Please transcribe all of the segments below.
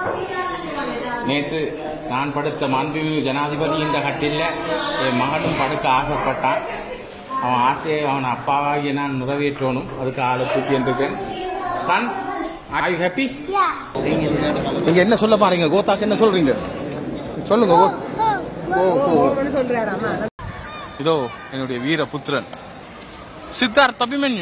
நேற்று நான் படுத்த மாண்புமிகு ஜனாதிபதி இந்த கட்டில என் மகனும் படுக்க ஆசைப்பட்டான் அவன் ஆசையை அவன் அப்பாவாகிய நான் நிறைவேற்றணும் அதுக்கு ஆளை கூட்டி இருக்கேன் son are you happy Yeah. நீங்க என்ன சொல்ல பாருங்க கோத்தாக்கு என்ன சொல்றீங்க சொல்லுங்க கோ- கோ கோ சொல்றாராமா இதோ என்னுடைய வீர புத்திரன் சித்தார்த் அபிமன்யு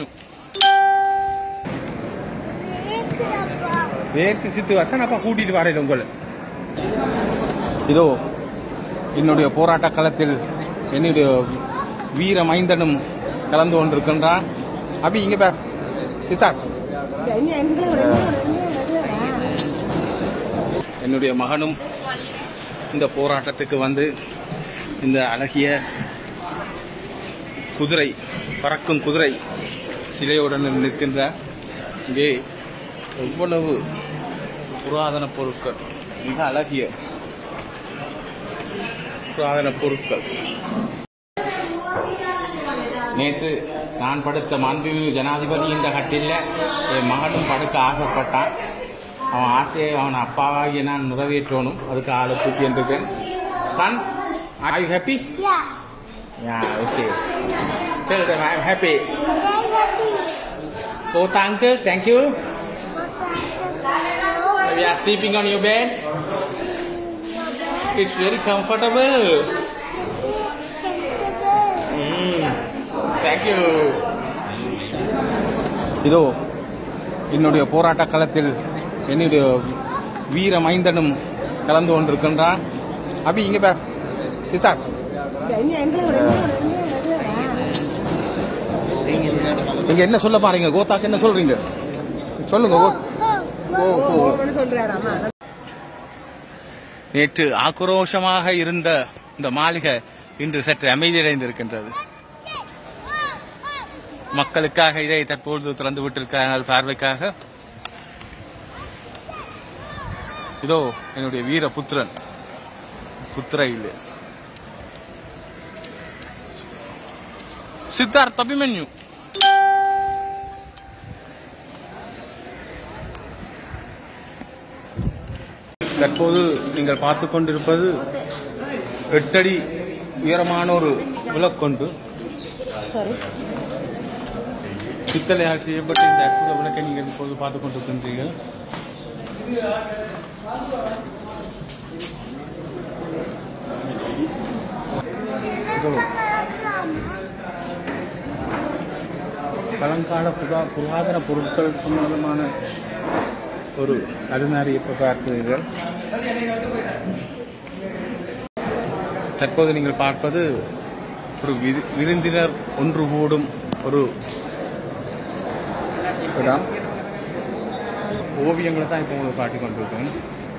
கேக்குறப்பா. வேர்க்கு சித்து அத்தான் அப்பா கூட்டிட்டு வரேன் உங்களை இதோ என்னுடைய போராட்ட களத்தில் என்னுடைய வீர மைந்தனும் கலந்து கொண்டிருக்கின்றான் அபி இங்க பார் சித்தார்த் என்னுடைய மகனும் இந்த போராட்டத்துக்கு வந்து இந்த அழகிய குதிரை பறக்கும் குதிரை சிலையுடன் நிற்கின்ற இங்கே எவ்வளவு புராதன பொருட்கள் மிக அழகிய புராதன பொருட்கள் நேற்று நான் படுத்த மாண்புமிகு ஜனாதிபதி இந்த கட்டில என் மகனும் படுக்க ஆசைப்பட்டான் அவன் ஆசையை அவன் அப்பாவாகிய நான் நிறைவேற்றணும் அதுக்கு ஆளை கூட்டி இருக்கேன் son are you happy Yeah. Yeah okay Tell them I'm happy. Very happy. Kota uncle, thank you. What We are sleeping on your bed. It's very comfortable. Mm. Thank you. இதோ என்னுடைய போராட்ட களத்தில் என்னுடைய வீர மைந்தனும் கலந்து கொண்டிருக்கின்றான் அபி இங்க பார் சித்தார்த் நீங்க என்ன சொல்ல பாருங்க கோத்தாக்கு என்ன சொல்றீங்க சொல்லுங்க கோ- கோ கோ சொல்றாராமா நேற்று ஆக்ரோஷமாக இருந்த இந்த மாளிகை இன்று சற்று அமைதியடைந்திருக்கின்றது மக்களுக்காக இதை தற்பொழுது திறந்து விட்டிருக்கிறார்கள் பார்வைக்காக இதோ என்னுடைய வீர புத்திரன் புத்திர இல்லை சித்தார்த் அபிமன்யு தற்போது நீங்கள் பார்த்து கொண்டிருப்பது எட்டடி உயரமான ஒரு விளக்கொண்டு சாரி பித்தளையால் செய்யப்பட்ட இந்த அற்புத விளக்கை நீங்கள் இப்போது பார்த்துக் கொண்டிருக்கின்றீர்கள் இதோ பழங்கால புரா புராதன பொருட்கள் சம்பந்தமான ஒரு அலுமாரி இப்போ பார்க்கிறீர்கள் தற்போது நீங்கள் பார்ப்பது ஒரு விரு- விருந்தினர் ஒன்று கூடும் ஒரு இடம் ஓவியங்களை தான் இப்போ உங்களுக்கு காட்டி கொண்டிருக்கேன்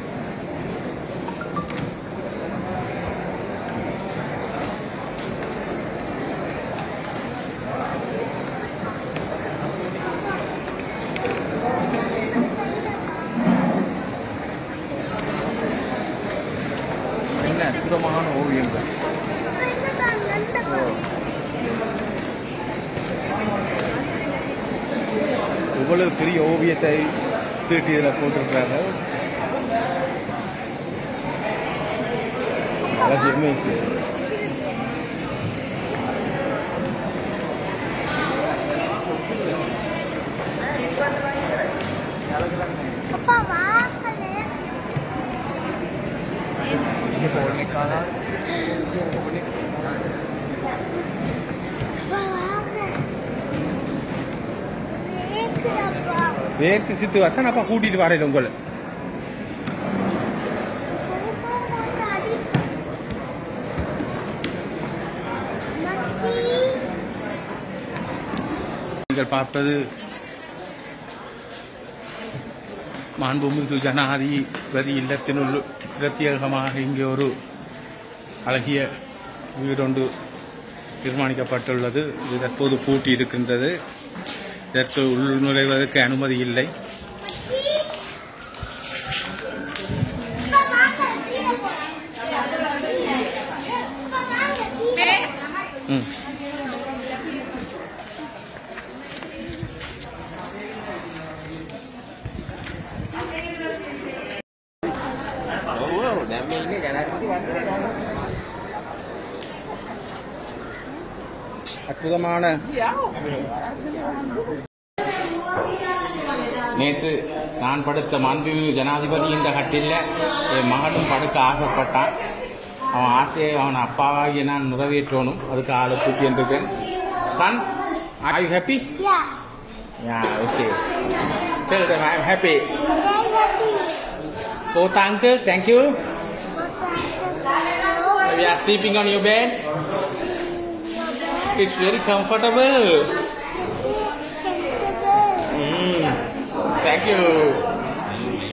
என்ன அற்புதமான ஓவியங்கள் இவ்வளவு பெரிய ஓவியத்தை தீட்டி இதில் போட்டிருக்கிறாங்க அழகு amazing. அப்பா வாக்கல அப்பா வாங்க கேக்குறப்பா வேர்க்கு சித்து அத்தான் அப்பா கூட்டிட்டு வரேன் உங்களை அடி மச்சி நீங்கள் பார்ப்பது மாண்புமிகு ஜனாதிபதி இல்லத்தினுள் பிரத்யேகமாக இங்கே ஒரு அழகிய வீடொன்று தீர்மானிக்கப்பட்டுள்ளது இது தற்போது பூட்டி இருக்கின்றது இதற்கு உள் நுழைவதற்கு அனுமதி இல்லை அப்பா வாங்க கீழே போறேன் அப்பா வாங்க கீழே ம். දැන් මේ ඉන්නේ ජනාධිපති වන්දනාව. அற்புதமான நேற்று நான் படுத்த மாண்புமிகு ஜனாதிபதி இந்த கட்டில்ல என் மகனும் படுக்க ஆசைப்பட்டான் அவன் ஆசையை அவன் அப்பாவாகிய நான் நிறைவேற்றணும் அதுக்கு ஆளை கூட்டி வந்திருக்கேன் son are you happy Yeah. Yeah okay tell them I'm happy Very happy. go to uncle thank you What we are sleeping on your bed it's very comfortable mm. thank you